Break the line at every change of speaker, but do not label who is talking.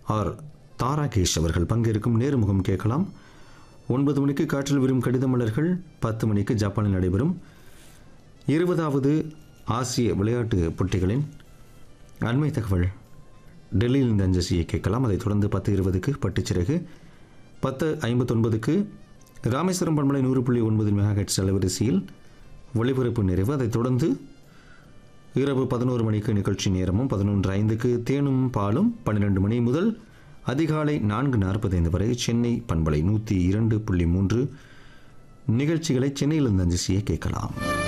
R தாராகேஷ் அவர்கள் பங்கேற்கும் நேர்முகம் கேட்கலாம் ஒன்பது மணிக்கு காற்றில் விரும் கடித மலர்கள் பத்து மணிக்கு ஜப்பானில் நடைபெறும் இருபதாவது ஆசிய விளையாட்டு போட்டிகளின் அண்மை தகவல் டெல்லியில் இந்த அஞ்சசியை கேட்கலாம் அதைத் தொடர்ந்து பத்து இருபதுக்கு பட்டுச்சிறகு பத்து ஐம்பத்தொன்பதுக்கு ராமேஸ்வரம் பண்பலை நூறு புள்ளி ஒன்பது மெகாஹெட்ஸ் அலைவரிசையில் ஒளிபரப்பு நிறைவு அதைத் தொடர்ந்து இரவு பதினோரு மணிக்கு நிகழ்ச்சி நேரமும் பதினொன்று ஐந்துக்கு தேனும் பாலும் பன்னிரெண்டு மணி முதல் அதிகாலை நான்கு நாற்பத்தைந்து வரை சென்னை பண்பலை நூற்றி இரண்டு புள்ளி மூன்று நிகழ்ச்சிகளை சென்னையிலிருந்து அஞ்சசியை கேட்கலாம்